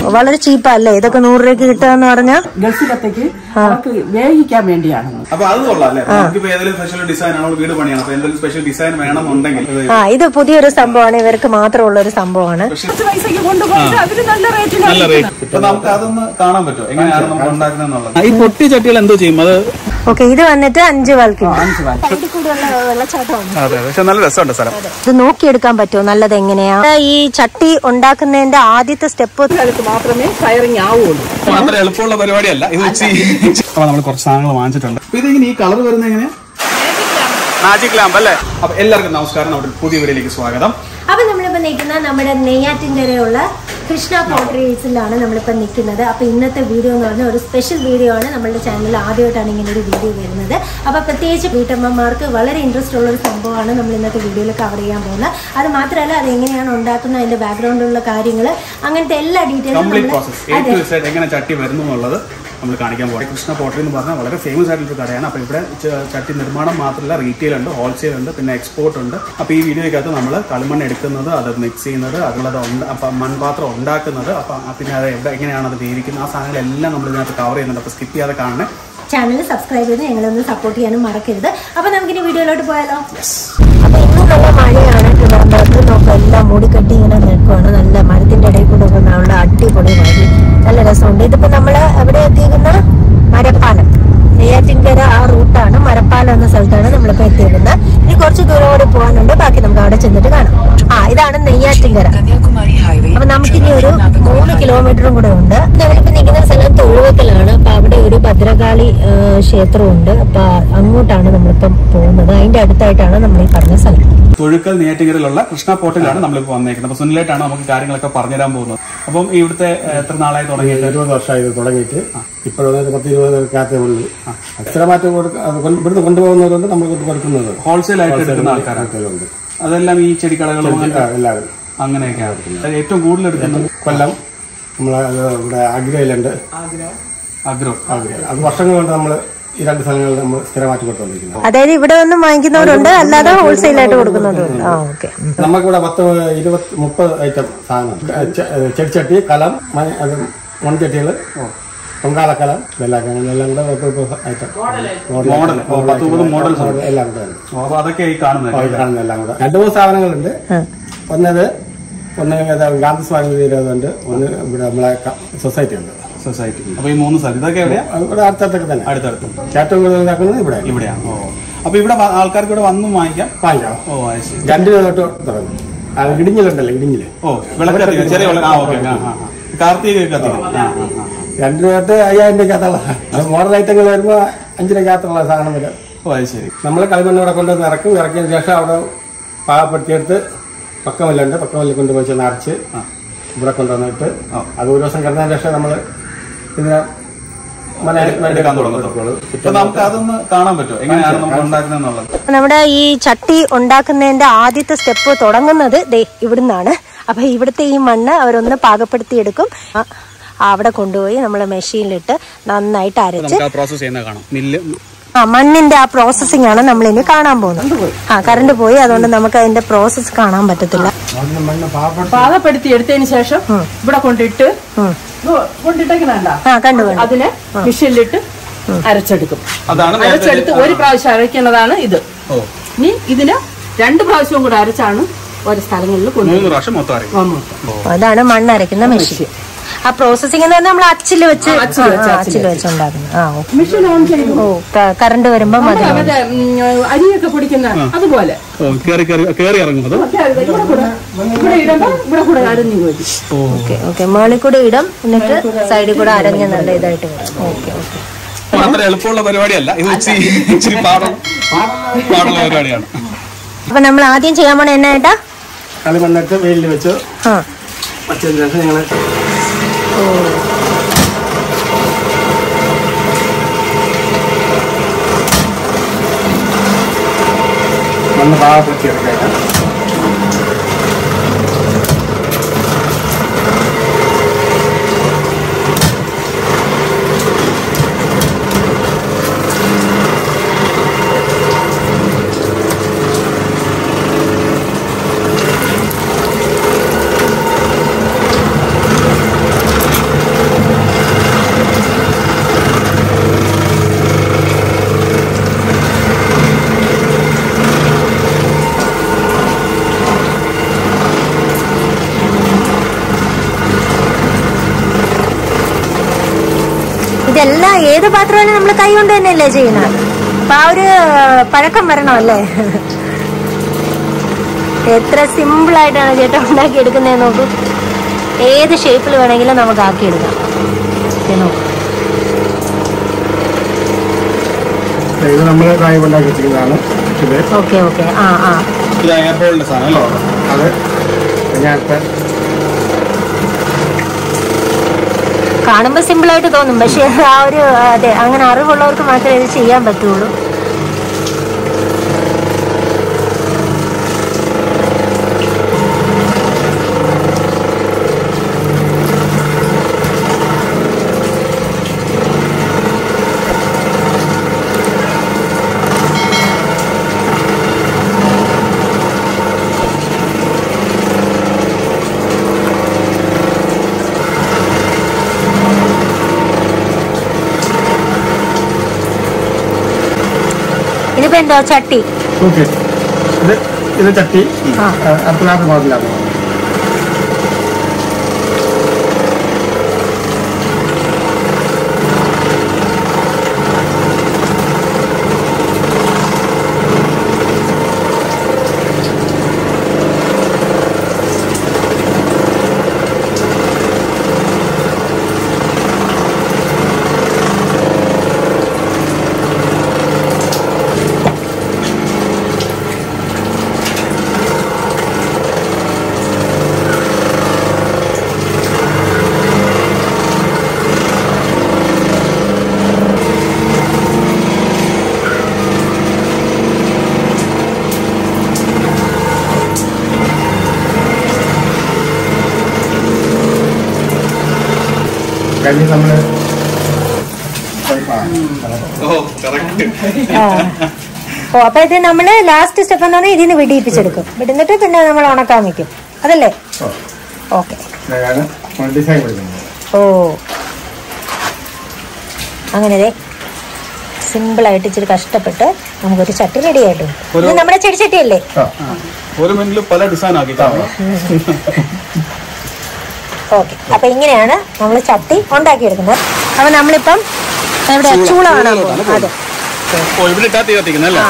വളരെ ചീപ്പല്ലേ ഇതൊക്കെ നൂറ് രൂപയ്ക്ക് കിട്ടുക പറഞ്ഞാൽ ഗൾഫിലത്തേക്ക് അവർക്ക് വേവിക്കാൻ വേണ്ടിയാണ് അപ്പൊ അത് കൊള്ളാം അല്ലേ നമുക്കിപ്പോ ഏതെങ്കിലും സ്പെഷ്യൽ ഡിസൈൻ ആണ് വീട് പണിയാണ് അപ്പൊ എന്തെങ്കിലും സ്പെഷ്യൽ ഡിസൈൻ വേണമെന്നുണ്ടെങ്കിൽ ഇത് ആ ഇത് പുതിയൊരു സംഭവമാണ് ഇവർക്ക് മാത്രമുള്ള ഒരു സംഭവമാണ് കുറച്ച് പൈസക്ക് കൊണ്ടുപോയിട്ട് അവര് നല്ല റേറ്റിന് നല്ല റേറ്റ് ഇപ്പൊ നമുക്ക് അതൊന്ന് കാണാൻ പറ്റുമോ എങ്ങനെയാണ് നമ്മൾ ഉണ്ടാക്കുന്നത് ഈ പൊട്ടി ചട്ടികൾ എന്തോ ചെയ്യും അത് ഓക്കെ ഇത് വന്നിട്ട് അഞ്ച് വാൽക്കി അഞ്ച് വാൽ വെള്ളച്ചാട്ടമാണ് അതെ പക്ഷെ നല്ല രസമുണ്ട് സ്ഥലം ഇത് നോക്കിയെടുക്കാൻ പറ്റുമോ നല്ലത് എങ്ങനെയാ ഈ ചട്ടി ഉണ്ടാക്കുന്നതിന്റെ ആദ്യത്തെ സ്റ്റെപ്പ് കാലത്ത് മാത്രമേ ഫയറിങ് ആവുള്ളൂ അത്ര എളുപ്പമുള്ള പരിപാടിയല്ല ഇത് ഉച്ചി അപ്പൊ നമ്മൾ കുറച്ച് സാധനങ്ങൾ വാങ്ങിച്ചിട്ടുണ്ട് അപ്പൊ ഇതിങ്ങനെ ഈ കളർ വരുന്നത് എങ്ങനെയാ മാജിക് ലാമ്പ് അല്ലേ അപ്പൊ എല്ലാവർക്കും നമസ്കാരം നമ്മുടെ പുതിയ വീഡിയോയിലേക്ക് സ്വാഗതം അപ്പൊ നമ്മളിപ്പോ നിൽക്കുന്ന നമ്മുടെ നെയ്യാറ്റിൻകരയുള്ള കൃഷ്ണ പോട്രീസിലാണ് നമ്മളിപ്പോ നിൽക്കുന്നത് അപ്പൊ ഇന്നത്തെ വീഡിയോ എന്ന് പറഞ്ഞാൽ ഒരു സ്പെഷ്യൽ വീഡിയോ ആണ് നമ്മുടെ ചാനലിൽ ആദ്യമായിട്ടാണ് ഇങ്ങനെ ഒരു വീഡിയോ വരുന്നത് അപ്പൊ പ്രത്യേകിച്ച് വീട്ടമ്മമാർക്ക് വളരെ ഇൻട്രസ്റ്റ് ഉള്ള ഒരു സംഭവമാണ് നമ്മൾ ഇന്നത്തെ വീഡിയോയിൽ കവർ ചെയ്യാൻ പോകുന്നത് അത് മാത്രമല്ല അത് എങ്ങനെയാണ് ഉണ്ടാക്കുന്നത് അതിന്റെ ബാക്ക്ഗ്രൗണ്ടിലുള്ള കാര്യങ്ങൾ അങ്ങനത്തെ എല്ലാ കംപ്ലീറ്റ് പ്രോസസ് എ ഡീറ്റെയിൽസും ടു സെഡ് എങ്ങനെ ചട്ടി വരുന്നു എന്നുള്ളത് നമ്മൾ കാണിക്കാൻ പോകും കൃഷ്ണ പോട്ടറി എന്ന് പറഞ്ഞാൽ വളരെ ഫേമസ് ആയിട്ടുള്ള ഒരു കടയാണ് അപ്പോൾ ഇവിടെ ച- ചട്ടി നിർമ്മാണം മാത്രമല്ല റീറ്റെയിൽ ഉണ്ട് ഹോൾസെയിൽ ഉണ്ട് പിന്നെ എക്സ്പോർട്ട് ഉണ്ട് അപ്പോൾ ഈ വീഡിയോയ്ക്കകത്ത് നമ്മൾ കളിമണ്ണ് എടുക്കുന്നത് അത് മിക്സ് ചെയ്യുന്നത് അതുള്ളത് ഉണ്ട് അപ്പം മൺപാത്രം ഉണ്ടാക്കുന്നത് അപ്പം പിന്നെ അത് എവിടെ എങ്ങനെയാണ് അത് വേവിക്കുന്നത് ആ സാധനങ്ങളെല്ലാം നമ്മൾ ഇതിനകത്ത് കവർ ചെയ്യുന്നുണ്ട് അപ്പോൾ സ്കിപ്പ് ചെയ്യാതെ കാണണേ ചാനൽ സബ്സ്ക്രൈബ് ചെയ്ത് ഞങ്ങളൊന്ന് സപ്പോർട്ട് ചെയ്യാനും മറക്കരുത് അപ്പൊ നമുക്കിനി വീഡിയോയിലോട്ട് പോയാലോ അപ്പൊ ഇന്ന് നല്ല മഴയാണ് ട്രിവാൻഡ്രത്ത് നോക്കാം എല്ലാം മൂടിക്കെട്ടി ഇങ്ങനെ നിൽക്കുവാണ് നല്ല മരത്തിന്റെ ഇടയിൽ കൂടെ ഒക്കെ നല്ല അടിപൊളി മഴ നല്ല രസമുണ്ട് ഇതിപ്പോ നമ്മള് എവിടെ എത്തിയിരിക്കുന്ന മരപ്പാലം നെയ്യാറ്റിൻകര ആ റൂട്ടാണ് മരപ്പാലം എന്ന സ്ഥലത്താണ് നമ്മളിപ്പോ എത്തിയിരിക്കുന്നത് ഇനി കുറച്ച് ദൂരം കൂടി പോകാനുണ്ട് ബാക്കി നമുക്ക് അവിടെ ചെന്നിട്ട് കാണാം ആ ഇതാണ് നെയ്യാറ്റിൻകര അപ്പൊ നമുക്കിനി ഒരു മൂന്ന് കിലോമീറ്ററും കൂടെ ഉണ്ട് നമ്മളിപ്പോ നിൽക്കുന്ന സ്ഥലം തൊഴുവക്കലാണ് അപ്പൊ അവിടെ ഒരു ഭദ്രകാളി ആ, ക്ഷേത്രമുണ്ട് അപ്പൊ അങ്ങോട്ടാണ് നമ്മളിപ്പം പോകുന്നത് അതിന്റെ അടുത്തായിട്ടാണ് നമ്മൾ ഈ പറഞ്ഞ സ്ഥലം തൊഴുക്കൽ നെയ്യാറ്റിങ്കരയിലുള്ള കൃഷ്ണ പോർട്ടിലാണ് നമ്മളിപ്പോൾ വന്നേക്കുന്നത് അപ്പോൾ സുനിലായിട്ടാണ് നമുക്ക് കാര്യങ്ങളൊക്കെ പറഞ്ഞുതരാൻ പോകുന്നത് അപ്പം ഇവിടുത്തെ ഏഹ്, എത്ര നാളായി തുടങ്ങിയിട്ട് ഇരുപത് വർഷമായി ഇത് തുടങ്ങിയിട്ട് ഇപ്പോഴൊരു പത്ത് ഇരുപത് കാത്തേ ഉള്ളൂ സ്ഥിരമായിട്ട് കൊടുക്ക- അത് കൊണ്ട് ഇവിടുന്ന് കൊണ്ടുപോകുന്നവരുണ്ട് നമ്മൾ കൊണ്ട് കൊടുക്കുന്നത് ഹോൾസെയിൽ ആയിട്ട് എടുക്കുന്ന ആൾക്കാരാണ് ആൾക്കാരുണ്ട് അതെല്ലാം ഈ ചെടിക്കടകളും അങ്ങനത്തെ ആ, എല്ലാവരും അങ്ങനെയൊക്കെയാണ് അത് ഏറ്റവും കൂടുതൽ എടുക്കുന്നത് കൊല്ലം നമ്മളെ അത് ഇവിടെ അഗ്രയിലുണ്ട് അഗ്രോ അഗ്ര അത് വർഷങ്ങൾ കൊണ്ട് നമ്മൾ ഈ രണ്ട് സ്ഥലങ്ങളിൽ നമ്മൾ സ്ഥിരമായിട്ട് കൊടുത്തുകൊണ്ടിരിക്കുന്നത് അതായത് ഇവിടെ വന്ന് വാങ്ങിക്കുന്നവരുണ്ട് അല്ലാതെ ഹോൾസെയിൽ ആയിട്ട് കൊടുക്കുന്നവരുണ്ട് ആ ഓക്കെ നമുക്കിവിടെ പത്ത് ഇരുപത്തി മുപ്പത് ഐറ്റം സാധനം ചെ- ചെടിച്ചട്ടി കലം മ- അത് മൺചട്ടികൾ പൊങ്കാലക്കലം ഇതെല്ലാം എല്ലാം കൂടെ പത്ത് മുപ്പത് ഐറ്റം മോഡൽ ഓ, പത്ത് മുപ്പത് മോഡൽസ് ഉണ്ട് എല്ലാം കൂടെ ഉണ്ട് ഓ, അപ്പൊ അതൊക്കെ ഈ കാണുന്നത് ആ, ഈ കാണുന്ന എല്ലാം കൂടെ രണ്ട് മൂന്ന് സ്ഥാപനങ്ങളുണ്ട് ഒന്നത് ഒന്ന് ഏതാ ഗാന്ധി സ്വാമി ഉണ്ട് ഒന്ന് ഇവിടെ നമ്മളെ സൊസൈറ്റി ഉണ്ട് സൊസൈറ്റി അപ്പൊ ഈ മൂന്ന് സ്ഥലം ഇതൊക്കെ എവിടെയാ അത് ഇവിടെ അടുത്തടുത്തൊക്കെ തന്നെ അടുത്തടുത്ത് ഏറ്റവും കൂടുതൽ ഇതാക്കുന്നത് ഇവിടെ ഇവിടെയാണ് ഓ അപ്പൊ ഇവിടെ വ- ആൾക്കാർക്ക് ഇവിടെ വന്നും വാങ്ങിക്കാം വാങ്ങിക്കാം ഓ അത് ശരി രണ്ട് രൂപ തൊട്ട് തുടങ്ങും അത് ഇടിഞ്ഞിലുണ്ടല്ലോ ഇടിഞ്ഞില് ഓ വിളക്ക് കത്തിക്കാം ചെറിയ വിളക്ക് ആ ഓക്കെ ആ ആ ആ. കാർത്തിക കത്തിക്കാം ആ ആ ആ രണ്ട് രൂപ തൊട്ട് അയ്യായിരം രൂപയ്ക്കകത്തുള്ള അത് മോഡൽ ഐറ്റങ്ങൾ വരുമ്പോൾ അഞ്ച് രൂപയ്ക്കകത്തുള്ള സാധനം വരും ഓ അത് ശരി നമ്മൾ കളിമണ്ണ് ഇവിടെ കൊണ്ടുവന്ന് ഇറക്കും ഇറക്കിയതിന് ശേഷം അവിടെ പാകപ്പെടുത്തിയെടുത്ത് പക്കമല്ലുണ്ട് പക്കമല്ലിൽ കൊണ്ടുപോയി ചെന്ന് അരച്ച് ഇവിടെ കൊണ്ടുവന്നിട്ട് അത് ഒരു ദിവസം കിടന്നതിന് ശേഷം നമ്മൾ ഇതിനെ മന എടുക്കാൻ തുടങ്ങത്തുള്ളൂ അപ്പൊ നമുക്ക് അതൊന്ന് കാണാൻ പറ്റുമോ എങ്ങനെയാണ് നമ്മൾ ഉണ്ടാക്കുന്നത് എന്നുള്ളത് നമ്മുടെ ഈ ചട്ടി ഉണ്ടാക്കുന്നതിന്റെ ആദ്യത്തെ സ്റ്റെപ്പ് തുടങ്ങുന്നത് ദേ ഇവിടുന്നാണ് അപ്പൊ ഇവിടുത്തെ ഈ മണ്ണ് അവരൊന്ന് പാകപ്പെടുത്തിയെടുക്കും ആ, അവിടെ കൊണ്ടുപോയി നമ്മൾ മെഷീനിലിട്ട് നന്നായിട്ട് അരച്ച് നമുക്ക് ആ പ്രോസസ് ചെയ്യുന്നത് കാണാം മില്ല് ആ മണ്ണിന്റെ ആ പ്രോസസ്സിംഗ് ആണ് നമ്മൾ ഇനി കാണാൻ പോകുന്നത് ആ കറണ്ട് പോയി അതുകൊണ്ട് നമുക്ക് അതിന്റെ പ്രോസസ്സ് കാണാൻ പറ്റത്തില്ല മണ്ണ് മണ്ണ് പാകപ്പെടുത്തി പാകപ്പെടുത്തി എടുത്തതിന് ശേഷം ഇവിടെ കൊണ്ടിട്ട് കൊണ്ടിട്ടേക്കണണ്ട ആ കണ്ടു കണ്ടു അതിനെ മെഷീനിലിട്ട് അരച്ചെടുക്കും അതാണ് നേരത്തെ അരച്ചെടുത്ത് ഒരു പ്രാവശ്യം അരയ്ക്കുന്നതാണ് ഇത് ഓ ഇനി ഇതിന് രണ്ട് പ്രാവശ്യവും കൂടെ അരച്ചാണ് ഓരോ സ്ഥലങ്ങളിൽ മൂന്ന് കൊണ്ടുപോകുന്നത് പ്രാവശ്യം മൊത്തം അറിയാം അതാണ് മണ്ണ് അരയ്ക്കുന്ന മെഷീൻ ആ പ്രോസസ്സിംഗ് എന്ന് പറഞ്ഞാൽ നമ്മൾ അച്ചില് വെച്ച് ആ, അച്ചില് വെച്ച്, ആ, അച്ചില് അച്ചില് വെച്ച് ഉണ്ടാക്കുന്നത് ആ ഓക്കെ മെഷീൻ ഓൺ ചെയ്തു ഓ കറണ്ട് വരുമ്പോ മതി മറ്റേ ഉം, അരിയൊക്കെ പൊടിക്കുന്ന അതുപോലെ ഓ കേറി കേറി കേറി ഇറങ്ങുന്നത് ഇവിടെ കൂടെ ഇവിടെ ഇടുമ്പോ ഇവിടെ കൂടെ അരഞ്ഞു പോയി ഓക്കെ ഓക്കെ മേളിൽ കൂടെ ഇടും എന്നിട്ട് സൈഡിൽ കൂടെ അരഞ്ഞ് നല്ല ഇതായിട്ട് വരും ഓക്കെ ഓക്കെ അപ്പൊ അത്ര എളുപ്പമുള്ള പരിപാടിയല്ല ഇത് ഇച്ചിരി ഇച്ചിരി പാടും പാടുള്ള പരിപാടിയാണ് അപ്പൊ നമ്മൾ ആദ്യം ചെയ്യാൻ പോണ എന്നാ ഏട്ടാ കളിമണ്ണെടുത്ത് വെയിലിൽ വെച്ച് ആ വച്ചതിന് ശേഷം ഞങ്ങൾ മണ്ണ് പാകപ്പെടുത്തി എടുക്കാം ഇതെല്ലാം ഏത് പാത്രമായാലും നമ്മൾ കൈ കൊണ്ട് തന്നെയല്ലേ ചെയ്യുന്നത് അപ്പൊ ആ ഒരു പഴക്കം വരണമല്ലേ എത്ര സിമ്പിൾ ആയിട്ടാണ് ചേട്ടൻ ഉണ്ടാക്കി എടുക്കുന്നത് നോക്കൂ ഏത് ഷേപ്പിൽ വേണമെങ്കിലും നമുക്ക് ആക്കിയെടുക്കാം ഇത് നോക്കൂ ഇത് നമ്മൾ കായ് ഉണ്ടാക്കി വെച്ചിരിക്കുന്നതാണ് ഇത് ഓക്കെ ഓക്കെ ആ ആ ഇത് എയർ ഹോളിന്റെ സാധനം അല്ലേ അത് ഞാനിപ്പോൾ കാണുമ്പോൾ സിമ്പിൾ ആയിട്ട് തോന്നും പക്ഷെ ആ ഒരു അതെ അങ്ങനെ അറിവുള്ളവർക്ക് മാത്രമേ ഇത് ചെയ്യാൻ പറ്റുള്ളൂ ഇതിപ്പോ എന്തോ ചട്ടി ഓക്കെ ഇത് ഇത് ചട്ടി ആ. അടുത്തനാട്ട് മോഡലാണ് കഞ്ഞി നമ്മൾ ഓ കറക്റ്റ് ആ. ഓ അപ്പൊ ഇത് നമ്മള് ലാസ്റ്റ് സ്റ്റെപ്പ് എന്താണ് ഇതിന്ന് വെടിയിപ്പിച്ചെടുക്കും വിടുന്നിട്ട് പിന്നെ നമ്മൾ ഉണക്കാൻ വെക്കും അതല്ലേ ഓക്കെ ഇതാണ് നമ്മൾ ഡിസൈൻ കൊടുക്കുന്നത് ഓ അങ്ങനെ സിമ്പിൾ ആയിട്ട് ഇച്ചിരി കഷ്ടപ്പെട്ട് നമുക്കൊരു ചട്ടി റെഡി ആയിട്ട് വരും. ഇത് നമ്മുടെ ചെടി ചട്ടിയല്ലേ ആ ഒരു മിനിറ്റിൽ പല ഡിസൈൻ ആക്കി കാണാം ഓക്കെ അപ്പൊ ഇങ്ങനെയാണ് നമ്മൾ ചട്ടി ഉണ്ടാക്കിയെടുക്കുന്നത് അപ്പൊ നമ്മളിപ്പം എവിടെ ചൂള കാണാൻ പോകും അതെ ഓ ഇവിടെ ഇട്ടാ തീ കത്തിക്കുന്നല്ലേ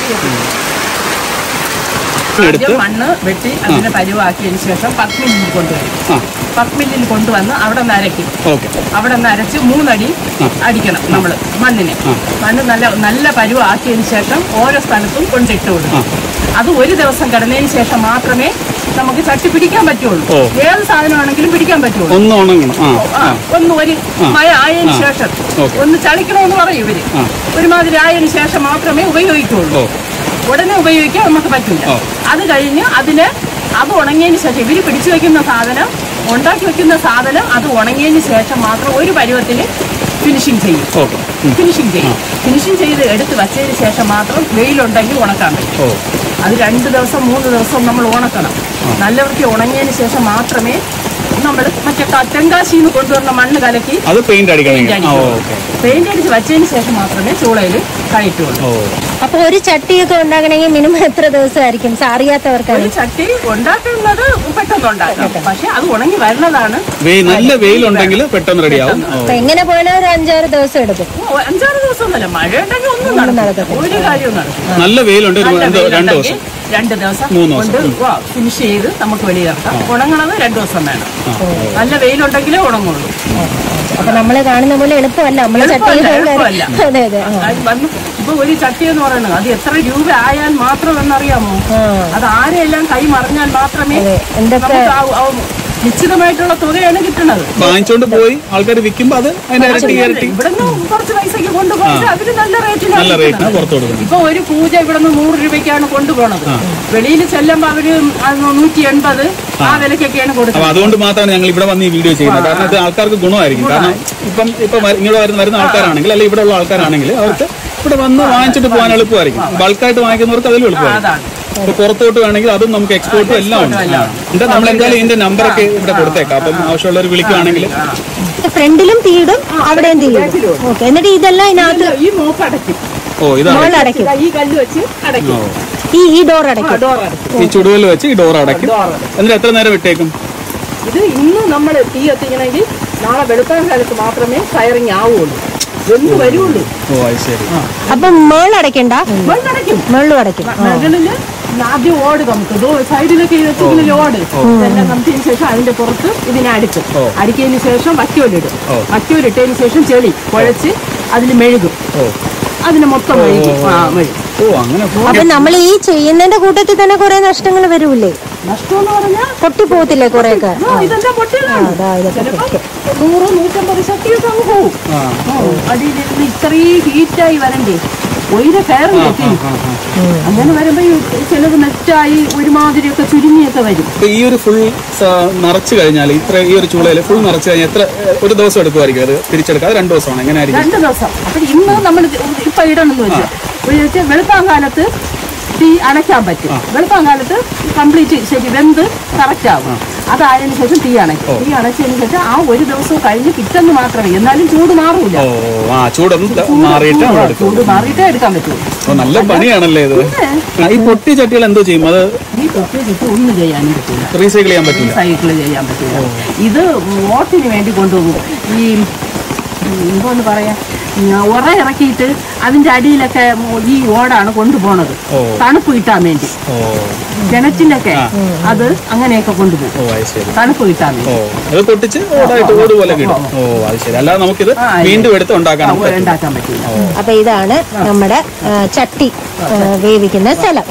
എടുത്ത് ആദ്യം മണ്ണ് വെട്ടി അതിനെ പരുവാക്കിയതിന് ശേഷം പത്ത് മില്ലിൽ കൊണ്ടുവരും ആ പത്ത് മില്ലിൽ കൊണ്ടുവന്ന് അവിടെ നിന്ന് അരയ്ക്കും ഓക്കെ അവിടെ നിന്ന് അരച്ച് മൂന്നടി അടിക്കണം നമ്മൾ മണ്ണിനെ മണ്ണ് നല്ല നല്ല പരുവാക്കിയതിന് ശേഷം ഓരോ സ്ഥലത്തും കൊണ്ടിട്ട് കൊടുക്കും അത് ഒരു ദിവസം കിടന്നതിന് ശേഷം മാത്രമേ നമുക്ക് ചട്ടി പിടിക്കാൻ പറ്റുള്ളൂ ഓ. ഏത് സാധനമാണെങ്കിലും പിടിക്കാൻ പറ്റുള്ളൂ ഒന്ന് ഉണങ്ങണം ആ ആ, ഒന്ന് ഒരു മഴ ആയതിനു ആ. ശേഷം ഓക്കെ. ഒന്ന് ചളിക്കണമെന്ന് പറയും ഇവര് ആ. ഒരുമാതിരി ആയതിനു ശേഷം മാത്രമേ ഉപയോഗിക്കുള്ളൂ ഓ ഉടനെ ഉപയോഗിക്കാൻ നമുക്ക് പറ്റില്ല ഓ. അത് കഴിഞ്ഞ് അതിന് അത് ഉണങ്ങിയതിന് ശേഷം ഇവര് പിടിച്ചു വെക്കുന്ന സാധനം ഉണ്ടാക്കി വെക്കുന്ന സാധനം അത് ഉണങ്ങിയതിന് ശേഷം മാത്രം ഒരു പരുവത്തിന് ഫിനിഷിങ് ചെയ്യും ഓക്കെ ഫിനിഷിങ് ചെയ്യും ഫിനിഷിങ് ചെയ്ത് എടുത്ത് വച്ചതിന് ശേഷം മാത്രം വെയിലുണ്ടെങ്കിൽ ഉണക്കാൻ പറ്റും ഓ അത് രണ്ട് ദിവസം മൂന്ന് ദിവസം നമ്മൾ ഉണക്കണം നല്ല വൃത്തി ഉണങ്ങിയതിന് ശേഷം മാത്രമേ നമ്മൾ മറ്റേ ക- തെങ്കാശിയിൽ നിന്ന് കൊണ്ടുവരുന്ന മണ്ണ് കലക്കി അത് പെയിന്റ് അടിക്കണമെങ്കിൽ പെയിന്റ് ആ അടിക്കണം ഓക്കെ പെയിന്റ് അടിച്ച് വച്ചതിന് ശേഷം മാത്രമേ ചൂളയിൽ കയറ്റുള്ളൂ ഓ അപ്പൊ ഒരു ചട്ടിയൊക്കെ ഉണ്ടാക്കണമെങ്കിൽ മിനിമം എത്ര ദിവസമായിരിക്കും സ- അറിയാത്തവർക്കാണ് ഒരു ചട്ടി ഉണ്ടാക്കുന്നത് പെട്ടെന്ന് ഉണ്ടാക്കാം പക്ഷെ അത് ഉണങ്ങി വരുന്നതാണ് വെയിൽ നല്ല വെയിലുണ്ടെങ്കിൽ പെട്ടെന്ന് റെഡിയാവും ഓ അപ്പൊ എങ്ങനെ പോയാലും ഒരു അഞ്ചാറ് ദിവസം എടുക്കും ഓ, അഞ്ചാറ് ദിവസം ഒന്നുമല്ല മഴ ഉണ്ടെങ്കിൽ ഒന്നും നടക്കും ഒരു കാര്യവും നടക്കും നല്ല വെയിലുണ്ട് ഒരു നല്ല എന്തോ രണ്ട് വെയിലുണ്ടെങ്കിൽ ദിവസം രണ്ട് ദിവസം മൂന്ന് കൊണ്ട് ദിവസം. ഫിനിഷ് ചെയ്ത് നമുക്ക് വെളിയിറക്കാം ഉണങ്ങണത് രണ്ട് ദിവസം വേണം നല്ല വെയിലുണ്ടെങ്കിലേ ഉണങ്ങുള്ളൂ അപ്പൊ നമ്മള് കാണുന്ന പോലെ എളുപ്പമല്ല നമ്മളെ ചട്ടി എളുപ്പമല്ല, എളുപ്പമല്ല. അതെ അതെ ആ. അത് വന്ന് ഇപ്പൊ ഒരു ചട്ടി എന്ന് പറയുന്നത് അത് എത്ര രൂപ ആയാൽ മാത്രം എന്നറിയാമോ ആ. അത് ആരെയെല്ലാം കൈ മറിഞ്ഞാൽ മാത്രമേ അതെ. എന്തൊക്കെ- നമുക്ക് ആ- ആ നിശ്ചിതമായിട്ടുള്ള തുകയാണ് കിട്ടുന്നത് വാങ്ങിച്ചോണ്ട് പോയി ആൾക്കാർ വിൽക്കുമ്പോ അത് അതിന്റെ ഇരട്ടി ഇരട്ടി ഇവിടുന്ന് കുറച്ച് പൈസയ്ക്ക് കൊണ്ടുപോയിട്ട് അവര് നല്ല റേറ്റിനാണ് നല്ല റേറ്റിന് വിൽക്കുന്നത്. പുറത്തു കൊടുക്കുന്നു ഇപ്പൊ ഒരു പൂജ ഇവിടുന്ന് നൂറ് രൂപയ്ക്കാണ് കൊണ്ടുപോണത് വെളിയിൽ ചെല്ലുമ്പോ അവര് നൂറ്റി എൺപത് ആ വിലക്കൊക്കെയാണ് അപ്പൊ കൊടുക്കുന്നത് അതുകൊണ്ട് മാത്രമാണ് ഞങ്ങൾ ഇവിടെ വന്ന് ഈ വീഡിയോ ചെയ്യുന്നത് കാരണം ഇത് ആൾക്കാർക്ക് ഗുണമായിരിക്കും കാരണം ഇപ്പം ഇപ്പൊ വര- ഇങ്ങോട്ട് വരുന്ന വരുന്ന ആൾക്കാരാണെങ്കിൽ അല്ലെങ്കിൽ ഇവിടെ ഉള്ള ആൾക്കാരാണെങ്കിൽ അവർക്ക് ഇവിടെ വന്ന് വാങ്ങിച്ചിട്ട് പോകാൻ എളുപ്പമായിരിക്കും ബൾക്കായിട്ട് വാങ്ങിക്കുന്നവർക്ക് അതിലും എളുപ്പമായിരിക്കും അതാണ് ഇപ്പൊ പുറത്തോട്ട് വേണമെങ്കിൽ അതും നമുക്ക് എക്സ്പോർട്ടും എല്ലാം ഉണ്ട് എല്ലാം എന്താ നമ്മൾ എന്തായാലും ഇതിന്റെ നമ്പറൊക്കെ ഇവിടെ കൊടുത്തേക്കാം അപ്പം ആവശ്യമുള്ളവർ വിളിക്കുകയാണെങ്കിൽ ഫ്രണ്ടിലും തീയിടും അവിടെയും തീയിടും ഓക്കെ എന്നിട്ട് ഇതെല്ലാം ഇതിനകത്ത് ഈ മോപ്പ് അടയ്ക്കും ഓ ഇതാണ് മുകളിൽ അടയ്ക്കും ഇതാ ഈ കല്ല് വെച്ച് അടയ്ക്കും ഈ ഈ ഡോർ അടയ്ക്കും ഡോർ അടയ്ക്കും ഈ ചുടുകല്ല് വെച്ച് ഈ ഡോർ അടയ്ക്കും ഡോർ അടയ്ക്കും എന്നിട്ട് എത്ര നേരം വിട്ടേക്കും ഇത് ഇന്ന് നമ്മൾ തീ എത്തിക്കണമെങ്കിൽ നാളെ വെളുപ്പാൻ കാലത്ത് മാത്രമേ ഫയറിങ് ആവുള്ളൂ എന്ന് വരുള്ളൂ ഓ അത് ശരി അപ്പൊ മേളടയ്ക്കണ്ട വെള്ളടയ്ക്കും മേളിലും അടയ്ക്കും മുകളില് ആദ്യം ഓട് നമുക്ക് ദോ സൈഡിലൊക്കെ ഈ വെച്ചിങ്ങനെ ഓട് ഇതെല്ലാം നമുക്കതിന് ശേഷം അതിന്റെ പുറത്ത് ഇതിനെ അടിക്കും അടിക്കതിന് ശേഷം വക്കോലിടും വക്കോലിട്ടതിന് ശേഷം ചെളി കുഴച്ച് അതിൽ മെഴുകും അതിന് മൊത്തം മെഴുകും ആ മെഴുകും ഓ അങ്ങനെ പോ- അപ്പൊ നമ്മൾ ഈ ചെയ്യുന്നതിന്റെ കൂട്ടത്തിൽ തന്നെ കുറെ നഷ്ടങ്ങൾ വരൂലേ നഷ്ടം എന്ന് പറഞ്ഞാൽ പൊട്ടിപ്പോകത്തില്ലേ കുറെയൊക്കെ ഇതെല്ലാം പൊട്ടിയതാണ് അതാ ഇതൊക്കെ ചിലപ്പോ നൂറ് നൂറ്റമ്പത് ശക്തിയൊക്കെ അങ്ങ് പോവും അടിയിലിരുന്ന് ഇത്രയും ഹീറ്റായി വരണ്ടേ ഒയിര കയറില്ലേ തീ? അങ്ങനെ വരുമ്പോ ഈ ചിലത് നെറ്റായി ഒരുമാതിരിയൊക്കെ ചുരുങ്ങിയൊക്കെ വരും ഇപ്പൊ ഈ ഒരു ഫുൾ നിറച്ചു കഴിഞ്ഞാൽ ഇത്ര ഈ ഒരു ചൂളയിൽ ഫുൾ നിറച്ചു കഴിഞ്ഞാൽ എത്ര ഒരു ദിവസം എടുക്കുമായിരിക്കും അത് തിരിച്ചെടുക്കാം അത് രണ്ട് ദിവസമാണ് എങ്ങനെ ആയിരിക്കും രണ്ട് ദിവസം അപ്പൊ ഇന്ന് നമ്മൾ ഇപ്പൊ ഇടണമെന്ന് വെച്ചാൽ വെച്ച് വെളുപ്പാൻ കാലത്ത് തീ അണയ്ക്കാൻ പറ്റും വെളുപ്പാൻ കാലത്ത് കംപ്ലീറ്റ് ശരി വെന്ത് കറക്റ്റ് ആവും അതായതിനു ശേഷം തീ അണയ്ക്കും തീ അണച്ചതിന് ശേഷം ആ ഒരു ദിവസം കഴിഞ്ഞ് പിറ്റന്ന് മാത്രമേ എന്നാലും ചൂട് മാറൂല ഓ ആ ചൂടൊന്ന് ത- മാറിയിട്ട് നമ്മൾ എടുക്കും ചൂട് മാറിയിട്ടേ എടുക്കാൻ പറ്റൂ ഓ, നല്ല പണിയാണല്ലേ ഇത് ആ, ഈ പൊട്ടി ചട്ടികൾ എന്തോ ചെയ്യും അത് ഈ തൊട്ടി ചുറ്റും ഒന്നും ചെയ്യാനും പറ്റില്ല റീസൈക്കിൾ ചെയ്യാൻ പറ്റില്ല സൈക്കിൾ ചെയ്യാൻ പറ്റില്ല ഇത് വോട്ടിന് വേണ്ടി കൊണ്ടുപോകും ഈ എന്തോന്ന് പറയാ ഉം, ഉറ ഇറക്കിയിട്ട് അതിന്റെ അടിയിലൊക്കെ ഈ ഓടാണ് കൊണ്ടുപോണത് തണുപ്പ് കിട്ടാൻ വേണ്ടി ഓ കിണറ്റിലൊക്കെ അത് അങ്ങനെയൊക്കെ കൊണ്ടുപോകും ഓ അത് ശരി തണുപ്പ് കിട്ടാൻ വേണ്ടി ഓ അത് പൊട്ടിച്ച് ഓടായിട്ട് ഓട് പോലെ കിട്ടും ഓ അത് ശരി അല്ലാതെ നമുക്കിത് ആ, വീണ്ടും എടുത്ത് ഉണ്ടാക്കാൻ ആ, ഉണ്ടാക്കാൻ പറ്റില്ല അപ്പൊ ഇതാണ് നമ്മുടെ ആ, ചട്ടി ആ, വേവിക്കുന്ന സ്ഥലം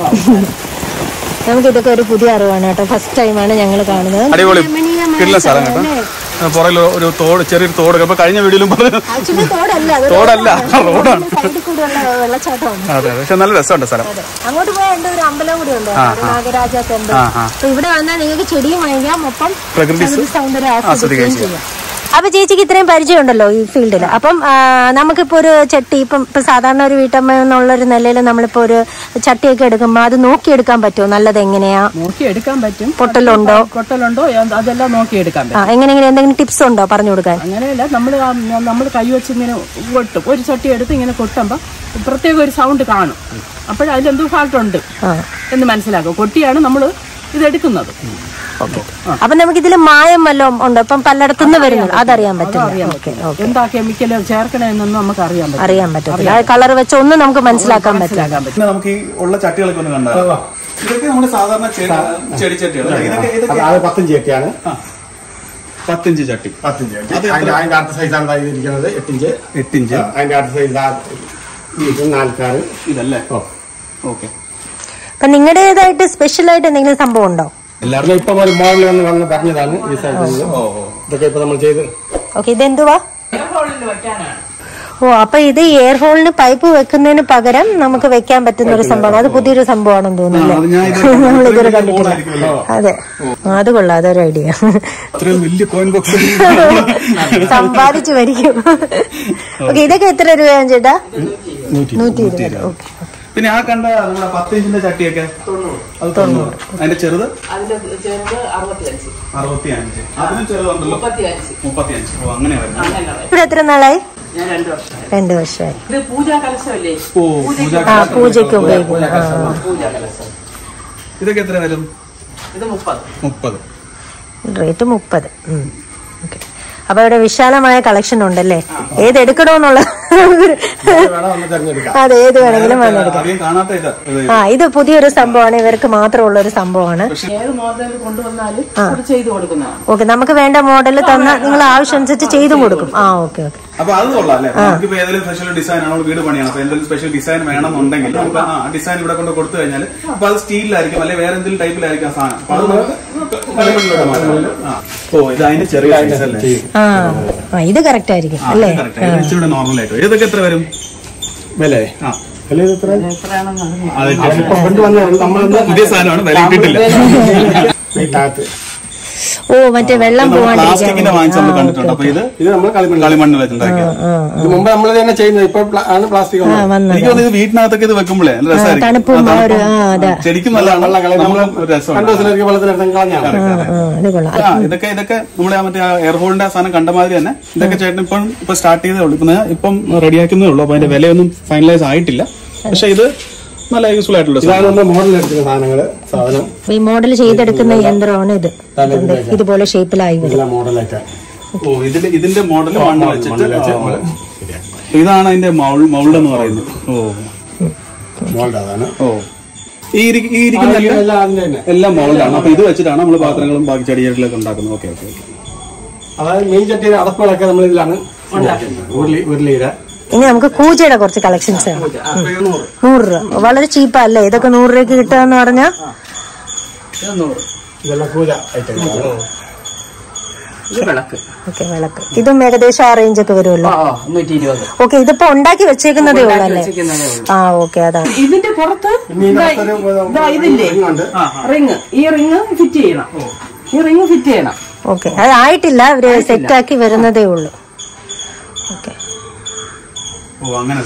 നമുക്ക് ഇതൊക്കെ ഒരു പുതിയ അറിവാണ് കേട്ടോ ഫസ്റ്റ് ടൈമാണ് ഞങ്ങൾ കാണുന്നത് അടിപൊളി രമണീയമായ കിടിലൻ സ്ഥലം കേട്ടോ സ്ഥലമല്ലേ? പുറകിൽ ഒരു തോട് ചെറിയൊരു തോട് ഇപ്പൊ കഴിഞ്ഞ വീഡിയോയിലും പറഞ്ഞു ആക്ച്വലി തോടല്ല അത് തോടല്ല, റോഡാണ്. റോഡാണ്. സൈഡിൽ കൂടെയുള്ള വെള്ളച്ചാട്ടമാണ് അതെ പക്ഷെ നല്ല രസമുണ്ട് സ്ഥലം അങ്ങോട്ട് പോയാൽ എന്തോ ഒരു അമ്പലം കൂടി ഉണ്ട് നാഗരാജ ടെമ്പിൾ ആ, ആ. അപ്പൊ ഇവിടെ വന്നാൽ നിങ്ങൾക്ക് ചെടിയും വാങ്ങിക്കാം ഒപ്പം പ്രകൃതി പ്രകൃതി സൗന്ദര്യം ആസ്വദിക്കുകയും ആസ്വദിക്കുകയും ചെയ്യാം. ചെയ്യാം അപ്പൊ ചേച്ചിക്ക് ഇത്രയും പരിചയം ഉണ്ടല്ലോ ഈ ഫീൽഡിൽ അപ്പം ആ, നമുക്കിപ്പോ ഒരു ചട്ടി ഇപ്പം ഇപ്പൊ സാധാരണ ഒരു വീട്ടമ്മ എന്നുള്ള ഒരു നിലയിൽ നമ്മളിപ്പോ ഒരു ചട്ടിയൊക്കെ എടുക്കുമ്പോൾ അത് നോക്കിയെടുക്കാൻ പറ്റുമോ നല്ലത് എങ്ങനെയാ നോക്കി എടുക്കാൻ പറ്റും പൊട്ടലുണ്ടോ പൊട്ടലുണ്ടോ ഏ- അതെല്ലാം നോക്കി എടുക്കാൻ പറ്റും ആ എങ്ങനെ എങ്ങനെ എന്തെങ്കിലും ടിപ്സ് ഉണ്ടോ പറഞ്ഞു കൊടുക്കാൻ അങ്ങനെയല്ല നമ്മൾ നമ്മൾ കൈ വെച്ച് ഇങ്ങനെ കൊട്ടും ഒരു ചട്ടി എടുത്ത് ഇങ്ങനെ കൊട്ടുമ്പോൾ പ്രത്യേക ഒരു സൗണ്ട് കാണും അപ്പോഴതിലെന്തോ ഫാൾട്ട് ഉണ്ട് ആ എന്ന് മനസ്സിലാക്കും കൊട്ടിയാണ് നമ്മൾ ഇതെടുക്കുന്നത് അപ്പൊ നമുക്ക് ഇതിൽ മായം വല്ലതും ഉണ്ടോ ഇപ്പം പലയിടത്തുനിന്ന് വരുന്നുള്ളൂ അതറിയാൻ പറ്റില്ല ഓക്കെ ഓക്കെ എന്താ കെമിക്കൽ ചേർക്കണമെന്നൊന്നും നമുക്ക് അറിയാൻ പറ്റും അറിയാൻ പറ്റത്തില്ല കളർ വെച്ച് ഒന്നും നമുക്ക് മനസ്സിലാക്കാൻ പറ്റില്ല മനസ്സിലാക്കാൻ പറ്റും പിന്നെ നമുക്ക് ഈ ഉള്ള ചട്ടികളൊക്കെ ഒന്ന് കണ്ടാൽ ഇതൊക്കെ നമ്മുടെ സാധാരണ ചെടി- ചെടി ചട്ടികൾ ഇതൊക്കെ ഇതൊക്കെ അത് പത്തഞ്ച് ചട്ടിയാണ് ആ, പത്തിഞ്ച് ചട്ടി പത്തഞ്ച് ചട്ടി അതിന്റെ അതിന്റെ അടുത്ത സൈസാണ് ദാ ഇതിരിക്കുന്നത് എട്ടിഞ്ച് എട്ടിഞ്ച് ആ, അതിന്റെ അടുത്ത സൈസ് ദാ ഇത് നാൽക്കാറ് ഇതല്ലേ ഓ ഓക്കെ അപ്പൊ നിങ്ങളുടേതായിട്ട് സ്പെഷ്യൽ ആയിട്ട് എന്തെങ്കിലും സംഭവം ഉണ്ടോ എല്ലാവർക്കും ഇപ്പൊ ഒരു മോഡൽ വന്ന് വന്ന് പറഞ്ഞതാണ് ഈ സൈസിൽ ഇതൊക്കെ ഇപ്പൊ നമ്മൾ ചെയ്ത് ഓക്കെ ഇതെന്തുവാ ഓ അപ്പൊ ഇത് എയർ ഹോളിന് പൈപ്പ് വെക്കുന്നതിന് പകരം നമുക്ക് വെക്കാൻ പറ്റുന്ന ഒരു സംഭവം അത് പുതിയൊരു സംഭവമാണെന്ന് തോന്നുന്നു അത് ഞാൻ ഇത് നമ്മൾ ഇതുവരെ ഇത്രയും കണ്ടിട്ടില്ല ആയിരിക്കുമല്ലോ. അതെ ആ, അത് കൊള്ളാം അതൊരു ഐഡിയ അത്രയും വലിയ കോയിൻ ബോക്സ് സമ്പാദിച്ചു വരിക്കും ഓക്കെ ഇതൊക്കെ എത്ര രൂപയാണ് ചേട്ടാ നൂറ്റി നൂറ്റി ഇരുപത് ഓക്കെ പിന്നെ ആ കണ്ട നമ്മുടെ പത്ത് ഇഞ്ചിന്റെ ചട്ടിയൊക്കെ അത് തൊണ്ണൂറ് അതിന്റെ ചെറുത് അതിന്റെ ചെറുത് അറുപത്തിയഞ്ച് അറുപത്തി അഞ്ച് അതിനും ചെറുതുണ്ടല്ലോ മുപ്പത്തിയഞ്ച് മുപ്പത്തി അഞ്ച് ഓ അങ്ങനെ വരുന്നത് അങ്ങനെ വരും. ഇവിടെ എത്ര നാളായി ഞാൻ രണ്ടു വർഷം രണ്ടു വർഷമായി ഇത് പൂജാ കലശമല്ലേ ഓ പൂജ ആ പൂജയ്ക്ക് ഉപയോഗിക്കുന്നു ആ പൂജാ കലശം ഇതൊക്കെ എത്ര വരും ഇത് മുപ്പത് മുപ്പത് റേറ്റ് മുപ്പത് ഓക്കെ അപ്പൊ ഇവിടെ വിശാലമായ കളക്ഷൻ ഉണ്ടല്ലേ ഏത് എടുക്കണോന്നുള്ള വേണം ഒന്ന് തിരഞ്ഞെടുക്കാം അതെ ഏത് വേണമെങ്കിലും വന്നെടുക്കാം അധികം കാണാത്ത ഇത് ഇത് ആ ഇത് പുതിയൊരു സംഭവമാണ് ഇവർക്ക് മാത്രമുള്ള ഒരു സംഭവമാണ് ഏത് മോഡൽ കൊണ്ടുവന്നാലും അത് ചെയ്തു കൊടുക്കുന്നതാണ് ഓക്കെ നമുക്ക് വേണ്ട മോഡൽ തന്ന നിങ്ങൾ ആവശ്യം അനുസരിച്ച് ചെയ്തും കൊടുക്കും ആ ഓക്കെ ഓക്കെ അപ്പൊ അത് കൊള്ളാം അല്ലേ നമുക്കിപ്പോ ഏതെങ്കിലും സ്പെഷ്യൽ ഡിസൈൻ ആണോ വീട് പണിയാണ് അപ്പൊ എന്തെങ്കിലും സ്പെഷ്യൽ ഡിസൈൻ വേണമെന്നുണ്ടെങ്കിൽ നമുക്ക് ആ ഡിസൈൻ ഇവിടെ കൊണ്ട് കൊടുത്തു കഴിഞ്ഞാൽ അപ്പൊ അത് സ്റ്റീലിലായിരിക്കും അല്ലെ വേറെ എന്തെങ്കിലും ടൈപ്പിലായിരിക്കും ആ സാധനം അപ്പൊ അത് നമുക്ക് കളിമണ്ണിലോട്ട് മാറ്റാം. ആ. ഓ ഇത് അതിന്റെ ചെറിയ സൈസ് അല്ലേ ആ ആ ഇത് കറക്റ്റ് ആയിരിക്കും ആ, അല്ലേ ഇത് correct. ഇത് ഇച്ചിരി നോർമൽ ആയിട്ട് ഇതൊക്കെ എത്ര വരും വില ആ വില ഇത് എത്ര എത്രയാണെന്ന് അറിയില്ല. അതിന്റെ ഇപ്പൊ കൊണ്ടുവന്ന നമ്മളൊന്ന് പുതിയ സാധനമാണ് വില ഇട്ടിട്ടില്ല ഇതിനകത്ത് ഓ മറ്റേ വെള്ളം പ്ലാസ്റ്റിക്കിന്റെ വാങ്ങിച്ച് നമ്മൾ കണ്ടിട്ടുണ്ട് അപ്പൊ ഇത് ഇത് നമ്മൾ കളിമണ്ണ് കളിമണ്ണ് വെച്ചുണ്ടാക്കിയത് ഇത് മുമ്പ് നമ്മൾ തന്നെ ചെയ്യുന്നത് ഇപ്പൊ പ്ല- ആണ് പ്ലാസ്റ്റിക് ആ വന്നത് എനിക്ക് തോന്നുന്നു ഇത് വീട്ടിനകത്തൊക്കെ ഇത് വെക്കുമ്പോഴേ നല്ല രസമായിരിക്കും തണുപ്പും ആ, ആ ഒരു ആ അതെ ശരിക്കും നല്ലതാണ് നമ്മൾ രസമാണ് രണ്ടു ദിവസത്തിലേക്ക് വെള്ളത്തിലെടുത്ത് കളഞ്ഞാണ് ആ ഇത് കൊള്ളാം ആ ഇതൊക്കെ ഇതൊക്കെ നമ്മുടെ ആ മറ്റേ എയർ ഹോളിന്റെ ആ സാധനം കണ്ട മാതിരി തന്നെ ഇതൊക്കെ ചേട്ടൻ ഇപ്പം ഇപ്പൊ സ്റ്റാർട്ട് ചെയ്തേ ഉള്ളൂ ഇപ്പൊ ഞാൻ ഇപ്പം റെഡിയാക്കുന്നേ ഉള്ളൂ അപ്പൊ അതിന്റെ വിലയൊന്നും ഫൈനലൈസ് ആയിട്ടില്ല പക്ഷെ ഇത് നല്ല യൂസ്ഫുൾ ആയിട്ടുള്ള സാധനം ഇതാണ് നമ്മൾ മോഡൽ എടുക്കുന്ന സാധനങ്ങള് സാധനം ഈ മോഡൽ ചെയ്തെടുക്കുന്ന യന്ത്രമാണ് ഇത് ഇതിന്റെ ഇതുപോലെ ഷേപ്പിലായി വരും എല്ലാം മോഡലൊക്കെ ഓ ഇതിന്റെ ഇതിന്റെ മോഡൽ മണ്ണ് വെച്ചിട്ട് വെച്ച് ആ, നമ്മള് ഇതാണ് അതിന്റെ മൗൾ മൗൾഡ് എന്ന് പറയുന്നത് ഓ മോൾഡ് അതാണ് ഓ ഈ ഇരി- ഈ ഇരിക്കുന്ന എല്ലാം- എല്ലാം അതിന്റെ തന്നെ എല്ലാം മൗൾഡാണ് അപ്പൊ ഇത് വെച്ചിട്ടാണ് നമ്മൾ പാത്രങ്ങളും ബാക്കി ചെടികളിലൊക്കെ ഉണ്ടാക്കുന്നത് ഓക്കെ ഓക്കെ അതായത് മീൻ ചട്ടിയുടെ അടപ്പുകളൊക്കെ നമ്മൾ ഇതിലാണ് ഉണ്ടാക്കുന്നത് ഉരുളി ഉരുളിയുടെ ഇനി നമുക്ക് കൂജയുടെ കുറച്ച് കളക്ഷൻസ് കാണാം നൂറ് രൂപ വളരെ ചീപ്പാ അല്ലേ ഇതൊക്കെ നൂറ് രൂപയ്ക്ക് കിട്ടുക പറഞ്ഞാൽ ഇതെല്ലാം പൂജ ഐറ്റങ്ങളാണ് ഇത് വിളക്ക് ഓക്കെ വിളക്ക് ഇതും ഏകദേശം ആ റേഞ്ച് ഒക്കെ വരുമല്ലോ ആ നൂറ്റി ഇരുപത് ഓക്കെ ഇതിപ്പോ ഉണ്ടാക്കി വെച്ചേക്കുന്നതേ ഉള്ളൂ അല്ലേ വെച്ചിരിക്കുന്നതേ ഉള്ളൂ. ആ ഓക്കെ അതാണ് ഇതിന്റെ പുറത്ത് ഇനി ഇതിനകത്തൊരു ഇതാ ഇതില്ലേ ഉണ്ട് റിങ് ഈ റിങ് ഫിറ്റ് ചെയ്യണം ഈ റിങ് ഫിറ്റ് ചെയ്യണം ഓക്കെ അത് ആയിട്ടില്ല അവര് സെറ്റ് ആക്കി വരുന്നതേ ഉള്ളൂ ഓക്കെ ഓ അങ്ങനെ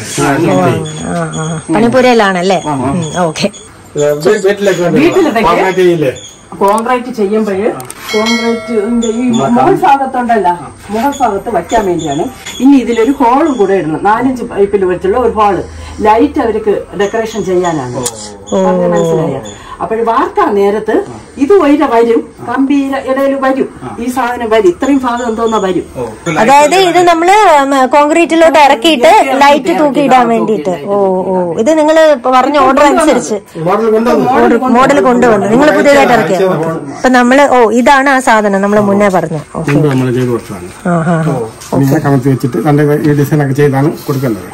ആ ആ പണിപ്പുരയിലാണല്ലേ ഓക്കെ ഇത് വീട്ടിലേക്ക് വേണ്ടി വീട്ടിലത്തേക്ക്? കോൺക്രീറ്റ് ചെയ്യില്ലേ കോൺക്രീറ്റ് ചെയ്യുമ്പോൾ കോൺക്രീറ്റിന്റെ ഈ മുകൾ ഭാഗത്തുണ്ടല്ല മുകൾ ഭാഗത്ത് വയ്ക്കാൻ വേണ്ടിയാണ് ഇനി ഇതിലൊരു ഹോളും കൂടെ ഇടണം നാലഞ്ച് പൈപ്പിൽ വെച്ചുള്ള ഒരു ഹോള് ലൈറ്റ് അവർക്ക് ഡെക്കറേഷൻ ചെയ്യാനാണ് പറഞ്ഞത് മനസ്സിലായ അപ്പോൾ വാർക്കാൻ നേരത്ത് ഇത് ഒയിര വരും കമ്പിയുടെ ഇടയിൽ വരും ഈ സാധനം വരും ഇത്രയും ഭാഗം എന്തോന്നാ വരും അതായത് ഇത് നമ്മള് കോൺക്രീറ്റിലോട്ട് ഇറക്കിയിട്ട് ലൈറ്റ് തൂക്കി ഇടാൻ വേണ്ടിയിട്ട് ഓ ഓ ഇത് നിങ്ങൾ പറഞ്ഞ ഓർഡർ അനുസരിച്ച് മോഡൽ കൊണ്ടുവന്നു മോഡൽ കൊണ്ടുവന്നു നിങ്ങൾ പുതിയതായിട്ട് ഇറക്കിയ അപ്പൊ നമ്മള് ഓ ഇതാണ് ആ സാധനം നമ്മൾ മുന്നേ പറഞ്ഞു ഓക്കെ മുമ്പ് നമ്മൾ ചെയ്ത് കൊടുത്തതാണ് ആ ഹാ ഇങ്ങനെ കമത്തി വെച്ചിട്ട് രണ്ട് ഈ ഡിസൈൻ ഒക്കെ ചെയ്താണ് കൊടുക്കേണ്ടത്